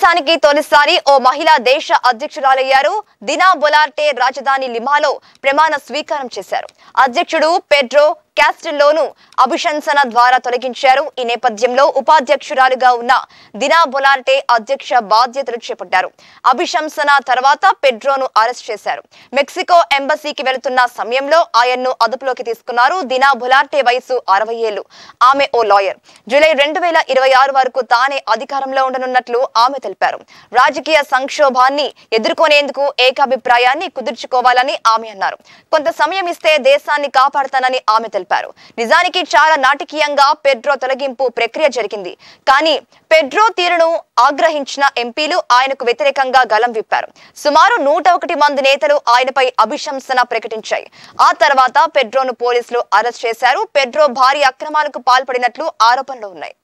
దేశానికి తొలిసారి ఓ మహిళ దేశ అధ్యక్షురాలయ్యారు దినా బొలార్టే రాజధాని లిమాలో ప్రమాణ స్వీకారం చేశారు అధ్యక్షుడు పెడ్రో క్యాస్టిల్లోను అభిశంసన ద్వారా తొలగించారు ఈ నేపథ్యంలో ఉపాధ్యక్షురాలుగా ఉన్న దినా బొలార్టే అధ్యక్ష బాధ్యతలు చేపట్టారు అభిశంసన తర్వాత పెడ్రోను అరెస్ట్ చేశారు మెక్సికో ఎంబసీకి వెళుతున్న సమయంలో ఆయన్ను అదుపులోకి తీసుకున్నారు దినా బొలార్టే వయసు అరవై ఏళ్లు ఆమె ఓ లాయర్ జూలై రెండు వేల ఇరవై ఆరు వరకు తానే అధికారంలో ఉండనున్నట్లు ఆమె తెలిపారు రాజకీయ సంక్షోభాన్ని ఎదుర్కొనేందుకు ఏకాభిప్రాయాన్ని కుదుర్చుకోవాలని ఆమె అన్నారు కొంత సమయం ఇస్తే దేశాన్ని కాపాడతానని ఆమె తెలిపారు నిజానికి చాలా నాటకీయంగా పెడ్రో తొలగింపు ప్రక్రియ జరిగింది కానీ పెడ్రో తీరును ఆగ్రహించిన ఎంపీలు ఆయనకు వ్యతిరేకంగా గలం విప్పారు సుమారు నూట ఒకటి మంది నేతలు ఆయనపై అభిశంసన ప్రకటించాయి ఆ తర్వాత పెడ్రోను పోలీసులు అరెస్ట్ చేశారు పెడ్రో భారీ అక్రమాలకు పాల్పడినట్లు ఆరోపణలు ఉన్నాయి